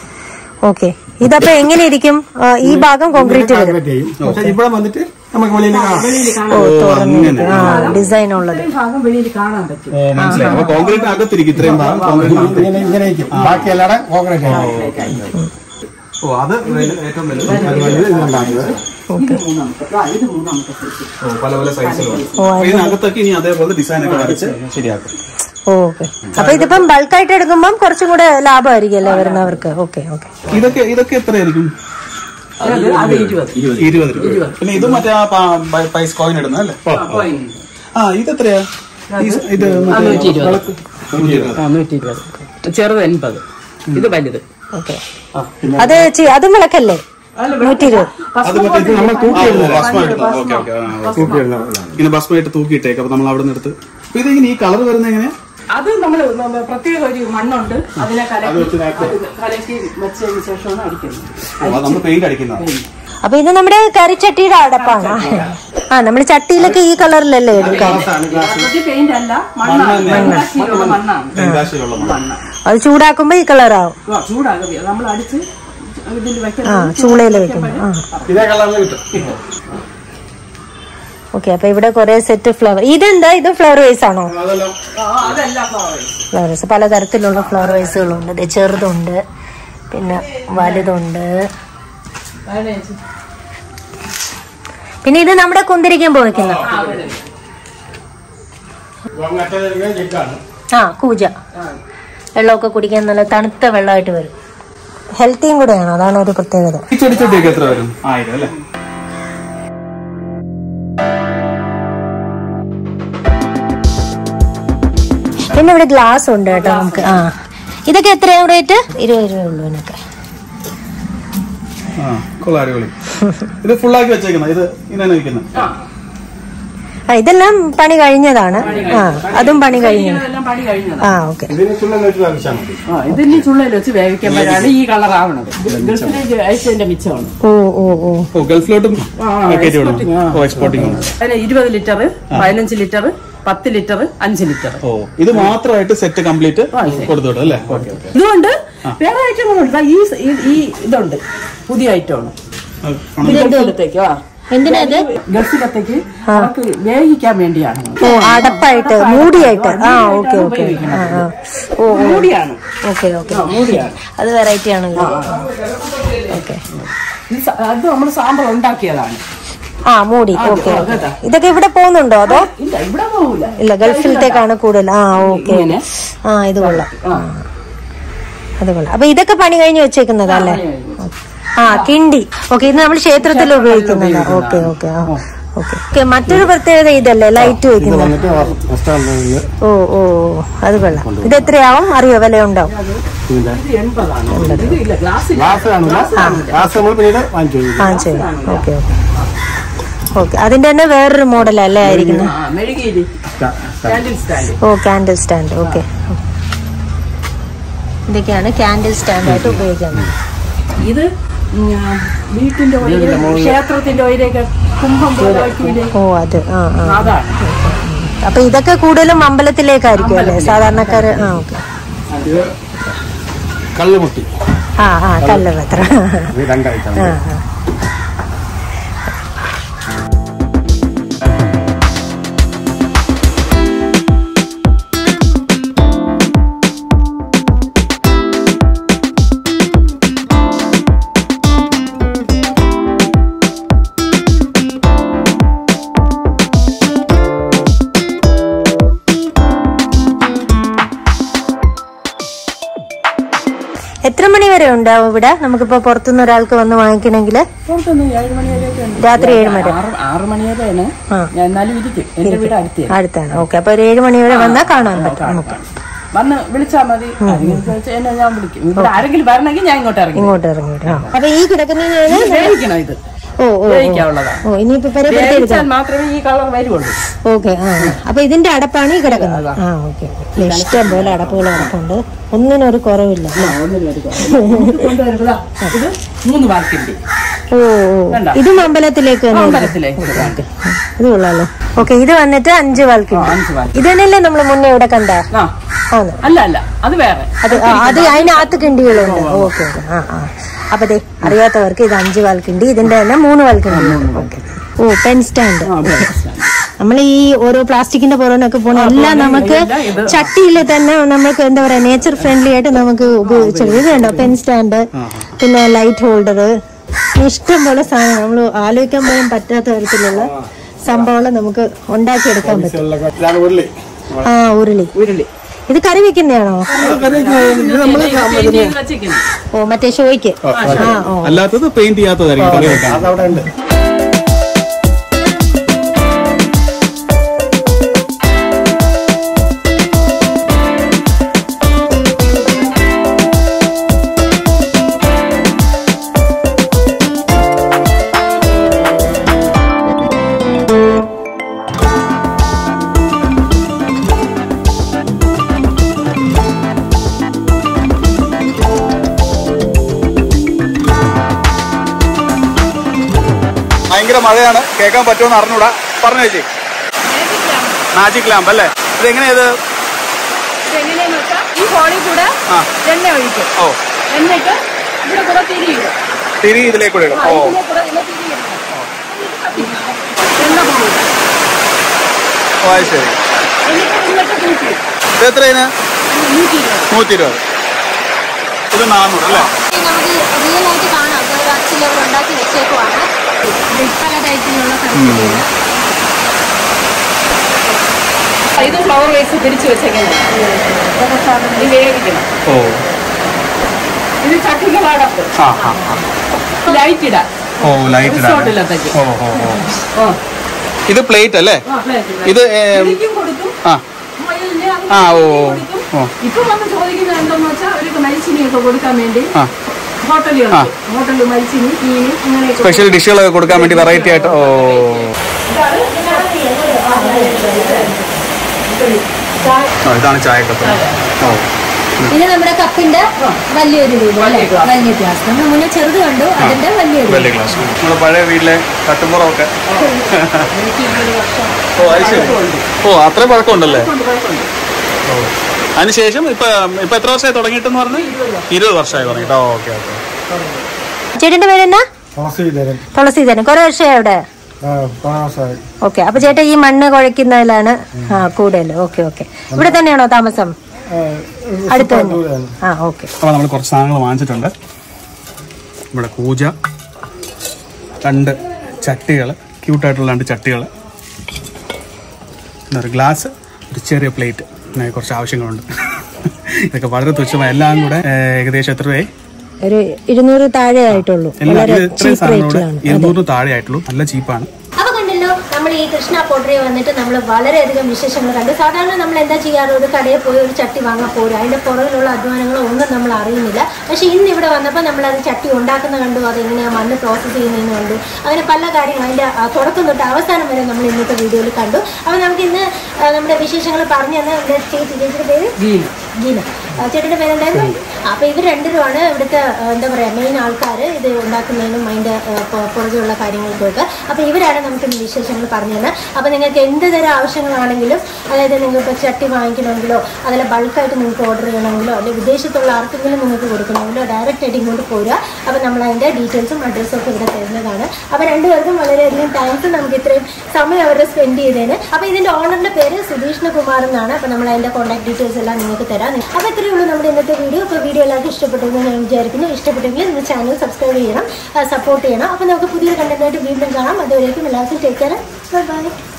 ഓക്കെ ഇതപ്പോ എങ്ങനെ ഇരിക്കും ആ, ഈ ഭാഗം കോൺക്രീറ്റ് വരും കോൺക്രീറ്റ് ചെയ്യും പക്ഷെ ഇവിടെ വന്നിട്ട് നമുക്ക് വെളിയിൽ കാണാം വെളിയിൽ കാണാൻ ഓ തുറന്നിട്ട് ആ ഡിസൈൻ ഉള്ളത് ഇത്രയും ഭാഗം വെളിയിൽ കാണാൻ പറ്റും ഓ മനസ്സിലായി അപ്പൊ കോൺക്രീറ്റ് അകത്തിരിക്കും ഇത്രയും ഭാഗം കോൺക്രീറ്റ് ഇങ്ങനെ ഇങ്ങനെ ഇരിക്കും ബാക്കി എല്ലാവരും കോൺക്രീറ്റ് ചെയ്യും ഓ അത് ഏറ്റവും വലുത് അതുപോലെ ഇതുണ്ടാകുന്നത് ഇത് മൂന്നാമത്തെ ആ, ഇത് മൂന്നാമത്തെ സൈസ് ഓ പല പല സൈസിലുണ്ട് ഇതിനകത്തൊക്കെ ഇനി അതേപോലെ ഡിസൈൻ ഒക്കെ വരച്ച് ശരിയാക്കും ഓക്കെ അപ്പൊ ഇതിപ്പം ബൾക്കായിട്ട് എടുക്കുമ്പം കുറച്ചും കൂടെ ലാഭമായിരിക്കും അല്ലേ വരുന്നവർക്ക് ഓക്കെ ഓക്കെ ഇതൊക്കെ ഇതൊക്കെ എത്രയായിരിക്കും അത് അത് ഇരുപത് ഇരുപത് രൂപ പിന്നെ ഇത് മറ്റേ ആ പ- പ- പൈസ കോയിൻ ഇടുന്ന അല്ലേ പോയിന്റ് ആ ഇതെത്രയാ ഈ സ- ഇത് മറ്റേ നൂറ്റി ഇരുപത്. വിളക്ക്? നൂറ്റി ഇരുപത്. ആ നൂറ്റി ഇരുപത് ചെറുത് എൺപത് ഇത് വലുത് ഓക്കെ അത് ചി- അതും വിളക്കല്ലേ നൂറ്റി ഇരുപത് അത് മറ്റേ ഇത് നമ്മൾ തൂക്കി ഭസ്മം ഇടുന്നത് ഓക്കെ ഓക്കെ ഇങ്ങനെ ഭസ്മം ഇട്ട് തൂക്കിയിട്ടേക്ക് അപ്പൊ നമ്മൾ അവിടെ നിന്ന് എടുത്ത് അപ്പൊ ഇതിങ്ങനെ ഈ കളർ വരുന്നത് എങ്ങനെയാ അത് നമ്മൾ പ്രത്യേക ഒരു മണ്ണുണ്ട് അതിനെ കലക്കി അത് കലക്കി വെച്ചതിന് ശേഷമാണ് അടിക്കുന്നത് നമ്മൾ പെയിന്റ് അടിക്കുന്നതാണ് അപ്പൊ ഇത് നമ്മുടെ കറിച്ചട്ടിയുടെ അടപ്പാണ് ആ നമ്മൾ ചട്ടിയിലൊക്കെ ഈ കളറിലല്ലേ എടുക്കാൻ യഥാർത്ഥത്തിൽ പെയിന്റ് അല്ല മണ്ണാണ് മണ്ണാക്കിയുള്ള മണ്ണാണ് തെങ്കാശിയുള്ള മണം. മണ്ണ് അത് ചൂടാക്കുമ്പോ ഈ കളറാവും ആ, ചൂടാകുക നമ്മൾ അടിച്ച് ഇതിൽ ആ വെക്കണം ചൂളയിൽ വെക്കുന്നു ആ ഇതേ കളറിൽ കിട്ടും ഓക്കെ അപ്പൊ ഇവിടെ കുറെ സെറ്റ് ഫ്ലവർ ഇതെന്താ ഇത് ഫ്ലവർ വൈസ് ആണോ അതെല്ലാം അതെല്ലാം flowers. ഫ്ലവേഴ്സ് പലതരത്തിലുള്ള ഫ്ലവർ വൈസുകളുണ്ട് ദേ ചെറുതുണ്ട് പിന്നെ വലുതുണ്ട് അതാണ് ചേച്ചി. പിന്നെ ഇത് നമ്മുടെ കുന്തിരിക്കുമ്പോ വെക്കുന്ന ആ, അതെ. മറ്റേ ജഗ്ഗാണ് ആ കൂജ വെള്ളമൊക്കെ കുടിക്കാൻ നല്ല തണുത്ത വെള്ളമായിട്ട് വരും ഹെൽത്തിയും കൂടെയാണ് അതാണ് ഒരു പ്രത്യേകത ഈ ചെടിച്ചട്ടിയൊക്കെ എത്ര വരും ആയിരം അല്ലേ പിന്നെ ഇവിടെ ഗ്ലാസ് ഉണ്ട് കേട്ടോ നമുക്ക് ആ ഇതൊക്കെ എത്രയാവും റേറ്റ് ഇരുപത് രൂപ ഉള്ളൂ ഇതിനൊക്കെ ആ കൊള്ളാം അടിപൊളി ഇത് ഫുള്ളാക്കി വെച്ചേക്കുന്നത് ഇത് ഇങ്ങനെ ഇരിക്കുന്നത് ആ ഇതെല്ലാം പണി കഴിഞ്ഞതാണ് ആ അതും പണി കഴിഞ്ഞു ഇതെല്ലാം പണി കഴിഞ്ഞത് ആ ഓക്കെ ഇതിന് ചുള്ളം വെച്ച് തളിച്ചാൽ മതി ആ ഇതിന് ചുള്ളയിൽ വെച്ച് വേവിക്കുമ്പോഴാണ് ഈ കളർ ആവണത് ഗൾഫിലേക്ക് അയച്ചതിന്റെ മിച്ചമാണ് ഓ ഓ ഓ ഓ ഗൾഫിലോട്ടും ആ, കയറ്റി വിടണം exporting, ആ. ഓ എക്സ്പോർട്ടിംഗ് അതിന് ഇരുപത് ലിറ്റർ പതിനഞ്ച് ലിറ്റർ പത്ത് ലിറ്റർ അഞ്ച് ലിറ്റർ ഓ ഇത് മാത്രമായിട്ട് സെറ്റ് കംപ്ലീറ്റ് കൊടുത്തു വിടും അല്ലേ ഓക്കെ ഓക്കെ ഇതുകൊണ്ട് വേറെ ഐറ്റങ്ങളുണ്ട് ദാ ഈ സ- ഈ- ഈ ഇതുണ്ട് പുതിയ ഐറ്റമാണ് ഇത് ഗൾഫിലത്തേക്ക് ആ എന്തിനാ ഇത് ഗൾഫിലത്തേക്ക് അവർക്ക് വേവിക്കാൻ വേണ്ടിയാണ് ഓ അടപ്പായിട്ട് മൂടിയായിട്ട് ആ ഓക്കെ ഓക്കെ ആ ആ ഓ മൂടിയാണ് ഓക്കെ ഓക്കെ ആ, മൂടിയാണ് അത് വെറൈറ്റി ആണല്ലോ ഓക്കെ ഇത് സ- അത് നമ്മൾ സാമ്പാർ ഉണ്ടാക്കിയതാണ് ആ മൂടി ഓക്കെ ആ, ഓക്കെ കേട്ടോ. ഇതൊക്കെ ഇവിടെ പോകുന്നുണ്ടോ അതോ ഇല്ല ഇവിടെ പോകൂല ഇല്ല ഗൾഫിലത്തേക്കാണ് കൂടുതൽ ആ ഓക്കെ ഇങ്ങനെ ആ ഇത് കൊള്ളാം ആ അത് കൊള്ളാം അപ്പൊ ഇതൊക്കെ പണി കഴിഞ്ഞ് വെച്ചേക്കുന്നതല്ലേ പണി കഴിഞ്ഞ് ആ കിണ്ടി ഓക്കെ ഇത് നമ്മൾ ക്ഷേത്രത്തിൽ ഉപയോഗിക്കുന്നതാ ഓക്കെ ഓക്കെ ആ ഓക്കെ ഓക്കെ മറ്റൊരു പ്രത്യേകത ഇതല്ലേ ലൈറ്റ് ഇത് വെക്കുന്നത് വന്നിട്ട് റെസ്റ്റോറൻറ്റിൽ ഓ ഓ ഓ, അത് കൊള്ളാം ഇത് എത്രയാവും അറിയോ വില ഉണ്ടാവും ഇതിന്റെ ഇത് എൺപതാണ് ഇത് ഇല്ല ഗ്ലാസ് ഗ്ലാസ് കാണില്ല ഗ്ലാസ് നമ്മൾ പിന്നീട് വാങ്ങിച്ചു ആ ശരി ഓക്കെ ഓക്കെ ഓക്കെ അതിന്റെ തന്നെ വേറൊരു മോഡലല്ലേ ആയിരിക്കുന്നത് ആ മെഴുകിയിരി കാൻഡിൽ സ്റ്റാൻഡ് ഓ കാൻഡിൽ സ്റ്റാൻഡ് ഓക്കെ ഇതൊക്കെയാണ് ക്യാൻഡിൽ സ്റ്റാൻഡായിട്ട് ഉപയോഗിക്കുന്നത് ഇത് ഉം, ആ, വീട്ടിന്റെ ഒയില് ക്ഷേത്രത്തിന്റെ ഒയിലേക്ക് കുംഭം പോലെ വയ്ക്കൂലേ ഓ അത് ആ ആ അതാണ് അപ്പൊ ഇതൊക്കെ കൂടുതലും അമ്പലത്തിലേക്കായിരിക്കും അല്ലേ സാധാരണക്കാര് ആ ഓക്കെ ഇത് കള്ളുമുട്ടി ആ ആ കല്ലപത്ര ഇത് രണ്ടായിട്ടാണ് ആ ആ എത്ര മണി വരെ ഉണ്ടാവും ഇവിടെ നമുക്കിപ്പോ പുറത്തുനിന്ന് ഒരാൾക്ക് വന്ന് വാങ്ങിക്കണമെങ്കിൽ പുറത്തൊന്ന് ഏഴ് മണി വരെയൊക്കെ ഉണ്ട് രാത്രി ഏഴ് മണി ആറ് ആറ് മണി വരെയാണ് ആ. ഞാൻ എന്നാലും ഇരിക്കും എന്റെ വീട് അടുത്ത് അടുത്താണ് ഓക്കെ അപ്പൊ ഒരു ഏഴ് മണി വരെ വന്നാൽ കാണാൻ പറ്റും നമുക്ക് വന്ന് വിളിച്ചാൽ മതി ആരെങ്കിലും ചോദിച്ചാൽ എന്നെ ഞാൻ വിളിക്കും ഇവിടെ ആരെങ്കിലും വരണമെങ്കിൽ ഞാൻ ഇങ്ങോട്ട് ഇറങ്ങി ഇങ്ങോട്ട് ഇറങ്ങി വരും ആ. അപ്പൊ ഈ കിടക്കുന്നതാണ് വേവിക്കണം ഇത് ഓ ഓ വേവിക്കാനുള്ളതാണ് ഓ ഇനിയിപ്പോ പരിപ്പെടുത്തി വേവിച്ചാൽ മാത്രമേ ഈ കളർ വരുള്ളൂ ഓക്കെ ആ അപ്പൊ ഇതിന്റെ അടപ്പാണ് ഈ കിടക്കുന്നത് ആ ഓക്കെ ഇഷ്ടം പോലെ അടപ്പുകൾ കിടപ്പുണ്ട് ഒന്നിനൊരു കുറവില്ല ആ, ഒന്നിനും ഒരു കുറവില്ല. നമുക്ക് കൊണ്ടുവരുന്നതാ. ഇത് മൂന്ന് വാക്കിന്റെ ഓ ഓ കണ്ടോ? ഇതും അമ്പലത്തിലേക്ക് തന്നെ അമ്പലത്തിലേക്ക് ഇടുവാണ്. ഇത് കൊള്ളാലോ ഓക്കെ ഇത് വന്നിട്ട് അഞ്ച് വാൽക്കിണ്ട് ആ, അഞ്ച് വാൽക്കി. ഇത് തന്നെയല്ലേ നമ്മള് മുന്നേ ഇവിടെ കണ്ട ആ ആന്ന് അല്ല അല്ല അത് വേറെ അത് ആ, അത് അതിനകത്ത് കിണ്ടികളുണ്ട് ഓക്കെ ഓക്കെ ആ ആ അപ്പൊ ദേ അറിയാത്തവർക്ക് ഇത് അഞ്ച് വാൽക്കിണ്ടി ഇതിന്റെ തന്നെ മൂന്ന് വാൽക്കിണ്ടി ഓക്കെ ഓ പെൻ സ്റ്റാൻഡ് ആ, വേറെ. നമ്മൾ ഈ ഓരോ പ്ലാസ്റ്റിക്കിന്റെ പുറമൊക്കെ പോണ എല്ലാം നമുക്ക് എല്ലാം ഇത് ചട്ടിയിൽ തന്നെ നമുക്ക് എന്താ പറയാ നേച്ചർ ഫ്രണ്ട്ലി ആയിട്ട് നമുക്ക് ഉപയോഗിച്ചത് ഇത് കണ്ടോ പെൻ സ്റ്റാൻഡ് പിന്നെ ലൈറ്റ് ഹോൾഡർ ഇഷ്ടം പോലെ സാധനം നമ്മൾ ആലോചിക്കാൻ പോലും പറ്റാത്ത തരത്തിലുള്ള സംഭവങ്ങൾ നമുക്ക് ഉണ്ടാക്കിയെടുക്കാൻ പറ്റും ഇതാണ് ഉരുളി ആ ഉരുളി ഉരുളി ഇത് കറി വെക്കുന്നതാണോ പെയിന്റ് ചെയ്ത് വച്ചിരിക്കുന്നു. ഓ മറ്റേ ഷോയ്ക്ക് ആ ഓ അല്ലാത്തത് പെയിന്റ് ചെയ്യാത്തതായിരിക്കും കറി വെക്കാൻ അതവിടെ ഉണ്ട് ഭയങ്കര മഴയാണ് കേൾക്കാൻ പറ്റുമെന്ന് അറിഞ്ഞൂടാ പറഞ്ഞു ചേച്ചി മാജിക് ലാമ്പ് അല്ലേ ഇത് എങ്ങനെയത് ഇതെങ്ങനെയാന്ന് വെച്ചാൽ ഈ ഹോളിൽ കൂടെ ആ. എണ്ണ ഒഴിക്കും ഓ എന്നിട്ട് ഇവിടെ കൂടെ തിരിയിടും തിരി ഇതിലേക്ക് കൂടെ ഇടും ഓ ഇതിലെ കൂടെ ഇതിലെ തിരിയിടണം. എണ്ണ പോകും ഓ അത് ശരി എന്നിട്ട് ഇങ്ങോട്ട് കൂട്ടി ഇത് എത്രയാണ് നൂറ്റി ഇരുപത് നൂറ്റി ഇരുപത് ഇത് നാനൂറ് അല്ലേ നമുക്ക് റിയൽ ആയിട്ട് കാണാം ഒരു അച്ചിൽ അവർ ഉണ്ടാക്കി വെച്ചേക്കുവാണ് പല ടൈപ്പിലുള്ള കറിവേപ്പില ഇത് ഫ്ലവർ വേസ് തിരിച്ചു വെച്ചേക്കുന്നത് ഇത് വേവിക്കണം ഓ ഇത് ചട്ടികൾ അടപ്പ് ആ ആ ആ. ലൈറ്റ് ഇടാം ഓ ലൈറ്റ് റിസോർട്ടിലത്തേക്ക് ഓ ഓ ഓ ആ. ഇത് പ്ലേറ്റ് അല്ലേ ആ, plate ഇടാം. ഇത് ഏ, ഇതിലേക്കും കൊടുക്കും ആ മുയലിന് അത് ആ, ഓ, കൊടുക്കും. ഓ. ഇപ്പൊ വന്ന് ചോദിക്കുന്നത് എന്താന്ന് വെച്ചാൽ അവർക്ക് മരിച്ചിനിയൊക്കെ കൊടുക്കാൻ വേണ്ടി ആ ഹോട്ടലുകൾ ഹോട്ടലിൽ മരിച്ചിനി മീന് അങ്ങനെയൊക്കെ സ്പെഷ്യൽ ഡിഷുകളൊക്കെ കൊടുക്കാൻ വേണ്ടി വെറൈറ്റി ആയിട്ട് ഓ ആ, ഇതാണ് ചായക്കപ്പ് ഓ ഇത് നമ്മുടെ കപ്പിന്റെ വലിയൊരു രൂപ അല്ലേ വലിയ glass. വലിയ ഗ്ലാസ് നമ്മൾ മുന്നേ ചെറുത് കണ്ടു അതിന്റെ വലിയൊരു വലിയ ഗ്ലാസ് നമ്മുടെ പഴയ വീട്ടിലെ തട്ടുമ്പുറമൊക്കെ ഓ അത് ശരി ഓ അത്രയും പഴക്കമുണ്ടല്ലേ ഓ അതിനുശേഷം ഇപ്പൊ ഇപ്പൊ എത്ര വർഷമായി തുടങ്ങിയിട്ടെന്ന് പറഞ്ഞു ഇരുപത് വർഷമായി തുടങ്ങിയിട്ട് ഓ ഓക്കെ ഓക്കെ ചേട്ടന്റെ പേരെന്നാ തുളസീധരൻ തുളസീധരൻ കുറെ വർഷമായി അവിടെ ആ താമസമായി ഓക്കെ അപ്പൊ ചേട്ടാ ഈ മണ്ണ് കുഴയ്ക്കുന്നതിലാണ് ആ കൂടുതൽ ഓക്കെ ഓക്കെ ഇവിടെ തന്നെയാണോ താമസം അടുത്ത് തന്നെ ആ ഓക്കെ അപ്പോൾ നമ്മൾ കുറച്ച് സാധനങ്ങൾ വാങ്ങിച്ചിട്ടുണ്ട് ഇവിടെ പൂജ രണ്ട് ചട്ടികൾ ക്യൂട്ടായിട്ടുള്ള രണ്ട് ചട്ടികൾ പിന്നെ ഒരു ഗ്ലാസ് ഒരു ചെറിയ പ്ലേറ്റ് പിന്നെ കുറച്ച് ആവശ്യങ്ങളുണ്ട് ഇതൊക്കെ വളരെ തുച്ഛമായി എല്ലാം കൂടെ ഏഹ്, ഏകദേശം എത്ര രൂപയായി ഒരു ഇരുന്നൂറ് താഴെ ആയിട്ടുള്ളൂ എല്ലാം വളരെ ഇത് ഇത്രയും ചീപ്പ് സാധനങ്ങളോട് റേറ്റിലാണ് ഇരുന്നൂറിന് താഴെ ആയിട്ടുള്ളൂ നല്ല ചീപ്പാണ് അപ്പൊ കണ്ടല്ലോ നമ്മുടെ ഈ കൃഷ്ണ പോട്ടറി വന്നിട്ട് നമ്മൾ വളരെയധികം വിശേഷങ്ങൾ കണ്ടു സാധാരണ നമ്മൾ എന്താ ചെയ്യാറ് ഒരു കടയിൽ പോയി ഒരു ചട്ടി വാങ്ങാൻ പോരും അതിന്റെ പുറകിലുള്ള അധ്വാനങ്ങളോ ഒന്നും നമ്മൾ അറിയുന്നില്ല പക്ഷെ ഇന്ന് ഇവിടെ വന്നപ്പോൾ നമ്മൾ അത് ചട്ടി ഉണ്ടാക്കുന്ന കണ്ടു അത് എങ്ങനെയാണ് മണ്ണ് പ്രോസസ്സ് ചെയ്യുന്നതെന്ന് കണ്ടു അങ്ങനെ പല കാര്യങ്ങൾ അതിന്റെ ആ, തുടക്കം തൊട്ട് അവസാനം വരെ നമ്മൾ ഇന്നത്തെ വീഡിയോയിൽ കണ്ടു അപ്പോൾ നമുക്ക് ഇന്ന് ആ, നമ്മുടെ വിശേഷങ്ങൾ പറഞ്ഞു തന്നെ നമ്മുടെ ചേച്ചി ചേച്ചിയുടെ പേര് ജീന ഗീന ആ, ചേട്ടന്റെ പേരെന്തായിരുന്നു അപ്പൊ ഇവർ രണ്ടുപേരുമാണ് ഇവിടുത്തെ ആ, എന്താ പറയാ മെയിൻ ആൾക്കാർ ഇത് ഉണ്ടാക്കുന്നതിനും അതിന്റെ ആ, പു- പുറകെയുള്ള കാര്യങ്ങൾക്കൊക്കെ അപ്പൊ ഇവരാണ് നമുക്ക് ഇന്ന് വിശേഷങ്ങൾ പറഞ്ഞു തന്നെ അപ്പൊ നിങ്ങൾക്ക് എന്ത് തരം ആവശ്യങ്ങളാണെങ്കിലും അതായത് നിങ്ങൾക്ക് ഇപ്പോൾ ചട്ടി വാങ്ങിക്കണമെങ്കിലോ അതിലെ ബൾക്കായിട്ട് നിങ്ങൾക്ക് ഓർഡർ ചെയ്യണമെങ്കിലോ അല്ലെങ്കിൽ വിദേശത്തുള്ള ആർക്കെങ്കിലും നിങ്ങൾക്ക് കൊടുക്കണമെങ്കിലോ ഡയറക്റ്റ് ആയിട്ട് ഇങ്ങോട്ട് പോരുക അപ്പൊ നമ്മൾ അതിന്റെ ഡീറ്റെയിൽസും അഡ്രസ്സും ഒക്കെ ഇവിടെ തരുന്നതാണ് അപ്പൊ രണ്ടുപേർക്കും വളരെയധികം താങ്ക്സ് നമുക്ക് ഇത്രയും സമയം അവരെ സ്പെൻഡ് ചെയ്തതിന് അപ്പൊ ഇതിന്റെ ഓണറിന്റെ പേര് സുധീഷ്ണ കുമാർ എന്നാണ് അപ്പൊ നമ്മൾ അതിന്റെ കോൺടാക്ട് ഡീറ്റെയിൽസ് എല്ലാം നിങ്ങൾക്ക് തരാം അപ്പൊ ഇത്രയേ ഉള്ളൂ നമ്മുടെ ഇന്നത്തെ വീഡിയോ അപ്പോൾ വീഡിയോ എല്ലാവർക്കും ഇഷ്ടപ്പെട്ടെന്ന് ഞാൻ വിചാരിക്കുന്നു ഇഷ്ടപ്പെട്ടെങ്കിൽ നിങ്ങൾ ചാനൽ സബ്സ്ക്രൈബ് ചെയ്യണം സപ്പോർട്ട് ചെയ്യണം അപ്പോൾ നമുക്ക് പുതിയൊരു കണ്ടന്റായിട്ട് വീണ്ടും കാണാം അതുവരേക്കും എല്ലാവർക്കും ടേക്ക് കെയർ ബൈ